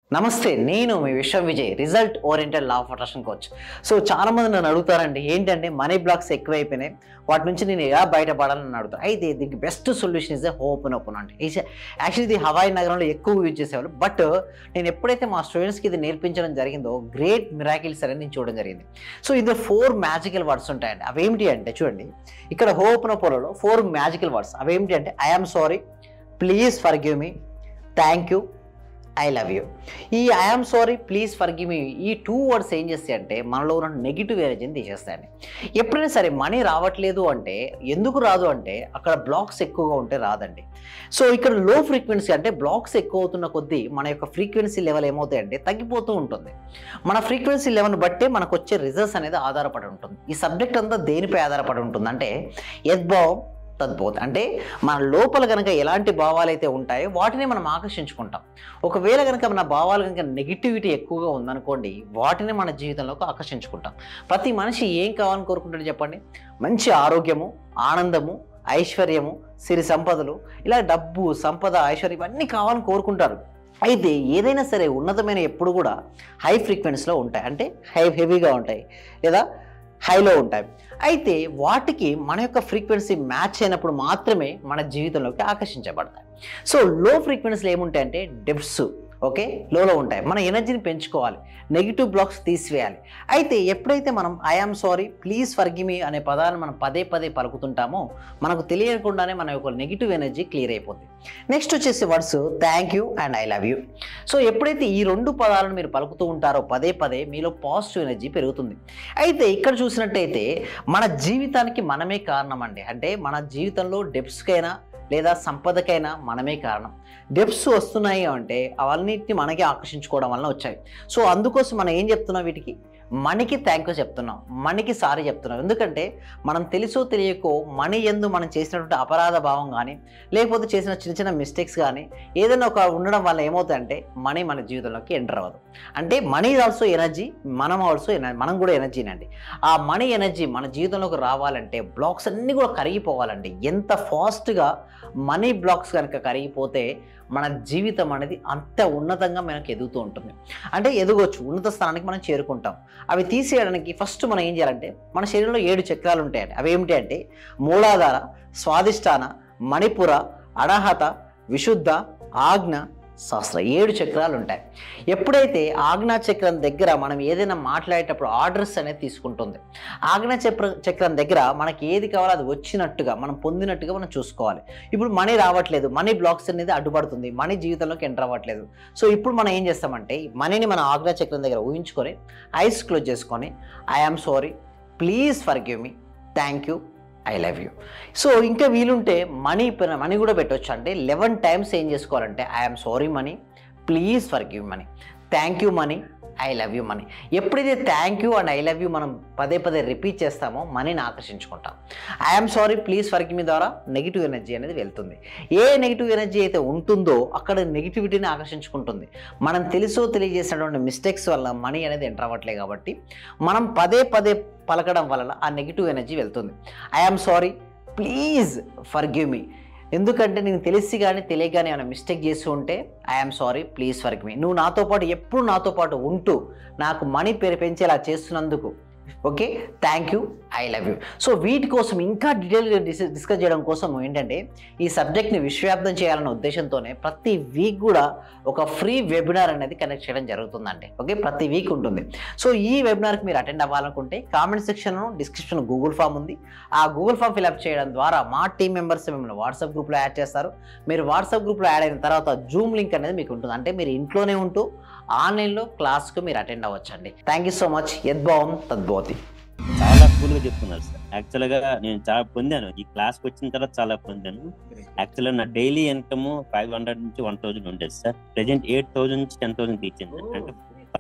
నమస్తే నేను మీ Vishwam Vijay result oriented law of attraction coach so చాలా మంది నన్ను అడుగుతారండి ఏంటంటే మనీ బ్లాక్స్ ఎక్కువైపోయినాయి వాటి నుంచి నేను ఎలా బయటపడాలని అడుగుతాను అయితే దీనికి బెస్ట్ సొల్యూషన్ ఇస్ ఓపెన్ ఓపెన్ అంటే యాక్చువల్లీ ఇది హవాయి నగరంలో ఎక్కువ యూజ్ చేసేవాళ్ళు బట్ నేను ఎప్పుడైతే మా స్టూడెంట్స్కి ఇది నేర్పించడం జరిగిందో గ్రేట్ మిరాకిల్స్ అనేది నేను చూడడం జరిగింది సో ఇందులో ఫోర్ మ్యాజికల్ వర్డ్స్ ఉంటాయండి అవేమిటి అంటే చూడండి ఇక్కడ ఓపెన్ ఓపెన్లో ఫోర్ మ్యాజికల్ వర్డ్స్ అవేమిటి అంటే I'm sorry please forgive me thank you I love you ఈ I am sorry please forgive me ఈ టూ వర్డ్స్ ఏం చేస్తాయి అంటే మనలో ఉన్న నెగిటివ్ ఎనర్జీని తీసేస్తాయండి ఎప్పుడైనా సరే మనీ రావట్లేదు అంటే ఎందుకు రాదు అంటే అక్కడ బ్లాక్స్ ఎక్కువగా ఉంటే రాదండి సో ఇక్కడ లో ఫ్రీక్వెన్సీ అంటే బ్లాక్స్ ఎక్కువ అవుతున్న కొద్దీ మన యొక్క ఫ్రీక్వెన్సీ లెవెల్ ఏమవుతాయి అంటే తగ్గిపోతూ ఉంటుంది మన ఫ్రీక్వెన్సీ లెవెల్ బట్టే మనకు వచ్చే రిజల్ట్స్ అనేది ఆధారపడి ఉంటుంది ఈ సబ్జెక్ట్ అంతా దేనిపై ఆధారపడి ఉంటుంది అంటే యద్భావం తద్భూత్ అంటే మన లోపల కనుక ఎలాంటి భావాలు అయితే ఉంటాయో వాటిని మనం ఆకర్షించుకుంటాం ఒకవేళ కనుక మన భావాలు కనుక నెగిటివిటీ ఎక్కువగా ఉందనుకోండి వాటిని మన జీవితంలోకి ఆకర్షించుకుంటాం ప్రతి మనిషి ఏం కావాలని కోరుకుంటాడు చెప్పండి మంచి ఆరోగ్యము ఆనందము ఐశ్వర్యము సిరి సంపదలు ఇలా డబ్బు సంపద ఐశ్వర్యం ఇవన్నీ కావాలని కోరుకుంటారు అయితే ఏదైనా సరే ఉన్నతమైన ఎప్పుడు కూడా హై ఫ్రీక్వెన్సీలో ఉంటాయి అంటే హై హెవీగా ఉంటాయి లేదా హైలో ఉంటాయి అయితే వాటికి మన యొక్క ఫ్రీక్వెన్సీ మ్యాచ్ అయినప్పుడు మాత్రమే మన జీవితంలోకి ఆకర్షించబడతాయి సో లో ఫ్రీక్వెన్సీలో ఏముంటాయంటే డెప్స్ ఓకే లోలో ఉంటాయి మన ఎనర్జీని పెంచుకోవాలి నెగిటివ్ బ్లాక్స్ తీసివేయాలి అయితే ఎప్పుడైతే మనం ఐఆమ్ సారీ ప్లీజ్ ఫర్గిమి అనే పదాన్ని మనం పదే పదే పలుకుతుంటామో మనకు తెలియకుండానే మన యొక్క నెగిటివ్ ఎనర్జీ క్లియర్ అయిపోతుంది నెక్స్ట్ వచ్చేసి words thank you and I love you so ఎప్పుడైతే ఈ రెండు పదాలను మీరు పలుకుతూ ఉంటారో పదే పదే మీలో పాజిటివ్ ఎనర్జీ పెరుగుతుంది అయితే ఇక్కడ చూసినట్టయితే మన జీవితానికి మనమే కారణం అండి అంటే మన జీవితంలో డెప్స్కైనా లేదా సంపదకైనా మనమే కారణం డెప్స్ వస్తున్నాయి అంటే అవన్నిటిని మనకే ఆకర్షించుకోవడం వలన వచ్చాయి సో అందుకోసం మనం ఏం చెప్తున్నాం వీటికి మనకి థ్యాంక్ యూ చెప్తున్నాం మనకి సారీ చెప్తున్నాం ఎందుకంటే మనం తెలుసో తెలియకో మనీ ఎందు మనం చేసినటువంటి అపరాధ భావం కానీ లేకపోతే చేసిన చిన్న చిన్న మిస్టేక్స్ కానీ ఏదైనా ఒక ఉండడం వల్ల ఏమవుతుందంటే మనీ మన జీవితంలోకి ఎంటర్ అవ్వదు అంటే మనీ ఆల్సో ఎనర్జీ మనం ఆల్సో మనం కూడా ఎనర్జీనండి ఆ మనీ ఎనర్జీ మన జీవితంలోకి రావాలంటే బ్లాక్స్ అన్నీ కూడా కరిగిపోవాలండి ఎంత ఫాస్ట్గా మనీ బ్లాక్స్ కనుక కరిగిపోతే మన జీవితం అనేది అంత ఉన్నతంగా మనకు ఎదుగుతూ ఉంటుంది అంటే ఎదగొచ్చు ఉన్నత స్థానానికి మనం చేరుకుంటాం అవి తీసేయడానికి ఫస్ట్ మనం ఏం చేయాలంటే మన శరీరంలో ఏడు చక్రాలు ఉంటాయండి అవి ఏమిటి అంటే మూలాధార స్వాదిష్టాన మణిపుర అడహత విశుద్ధ ఆజ్ఞ శాస్త్ర ఏడు చక్రాలు ఉంటాయి ఎప్పుడైతే ఆజ్ఞా చక్రం దగ్గర మనం ఏదైనా మాట్లాడేటప్పుడు ఆర్డర్స్ అనేది తీసుకుంటుంది ఆజ్ఞా చక్ర చక్రం దగ్గర మనకి ఏది కావాలో అది వచ్చినట్టుగా మనం పొందినట్టుగా మనం చూసుకోవాలి ఇప్పుడు మనీ రావట్లేదు మనీ బ్లాక్స్ అనేది అడ్డుపడుతుంది మనీ జీవితంలోకి ఎంటర్ అవ్వట్లేదు సో ఇప్పుడు మనం ఏం చేస్తామంటే ఈ మనీని మన ఆజ్ఞా చక్రం దగ్గర ఊహించుకొని ఐస్ క్లోజ్ చేసుకొని I am sorry please forgive me thank you I love you so ఇంకా వీలుంటే మనీ మనీ కూడా పెట్టవచ్చు అంటే లెవెన్ టైమ్స్ ఏం చేసుకోవాలంటే I'm sorry money please forgive money thank you money I love you money ఎప్పుడైతే thank you and I love you మనం పదే పదే రిపీట్ చేస్తామో మనీని ఆకర్షించుకుంటాం I'm sorry please for me ద్వారా నెగిటివ్ ఎనర్జీ అనేది వెళ్తుంది ఏ నెగిటివ్ ఎనర్జీ అయితే ఉంటుందో అక్కడ నెగిటివిటీని ఆకర్షించుకుంటుంది మనం తెలుసో తెలియజేసినటువంటి మిస్టేక్స్ వల్ల మనీ అనేది ఎంటర్ అవ్వట్లేదు కాబట్టి మనం పదే పదే పలకడం వలన ఆ నెగిటివ్ ఎనర్జీ వెళ్తుంది I am sorry please forgive me ఎందుకంటే నేను తెలిసి కానీ తెలియక కానీ ఏమైనా మిస్టేక్ చేసి ఉంటే I'm sorry please for me నువ్వు నాతో పాటు ఎప్పుడు నాతో పాటు ఉంటూ నాకు మనీ పేరు పెంచేలా చేస్తున్నందుకు okay thank you I love you so వీటి కోసం ఇంకా డీటెయిల్గా డిస్ డిస్కస్ చేయడం కోసం ఏంటంటే ఈ సబ్జెక్ట్ని విశ్వవ్యాప్తం చేయాలన్న ఉద్దేశంతోనే ప్రతి వీక్ కూడా ఒక ఫ్రీ వెబినార్ అనేది కనెక్ట్ చేయడం జరుగుతుందండి ఓకే ప్రతి వీక్ ఉంటుంది సో ఈ వెబినార్కి మీరు అటెండ్ అవ్వాలనుకుంటే కామెంట్ సెక్షన్లో డిస్క్రిప్షన్ గూగుల్ ఫామ్ ఉంది ఆ గూగుల్ ఫామ్ ఫిల్అప్ చేయడం ద్వారా మా టీం మెంబర్స్ మిమ్మల్ని వాట్సాప్ గ్రూప్లో యాడ్ చేస్తారు మీరు వాట్సాప్ గ్రూప్లో యాడ్ అయిన తర్వాత జూమ్ లింక్ అనేది మీకు ఉంటుంది అంటే మీరు ఇంట్లోనే ఉంటూ ఆన్లైన్లో క్లాస్కు మీరు అటెండ్ అవ్వచ్చండి థ్యాంక్ యూ సో మచ్ యద్భావం తద్భవతి చాలా కూల్ గా చెప్తున్నారు సార్ యాక్చువల్ గా నేను చాలా పొందాను ఈ క్లాస్ కి వచ్చిన తర్వాత చాలా పొందాను యాక్చువల్ నా డైలీ ఇన్కమ్ ఫైవ్ హండ్రెడ్ నుంచి వన్ థౌసండ్ ఉండేది సార్ ప్రెసెంట్ ఎయిట్ థౌసండ్ నుంచి టెన్ థౌసండ్ ఇచ్చింది అంటే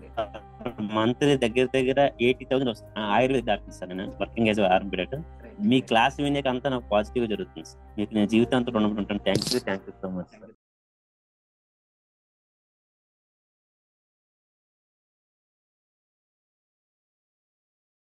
మంత్లీ దగ్గర దగ్గర ఎయిటీ థౌసండ్ వస్తుంది ఆయుర్వేద డాక్టర్ సార్ నేను వర్కింగ్ యాజ్ ఆర్మ్ పీరియడ్ మీ క్లాస్ వినేక అంతా నాకు పాజిటివ్ గా జరుగుతుంది సార్ మీకు నేను జీవితాంతం రుణపడి ఉంటాను thank you thank you so much sir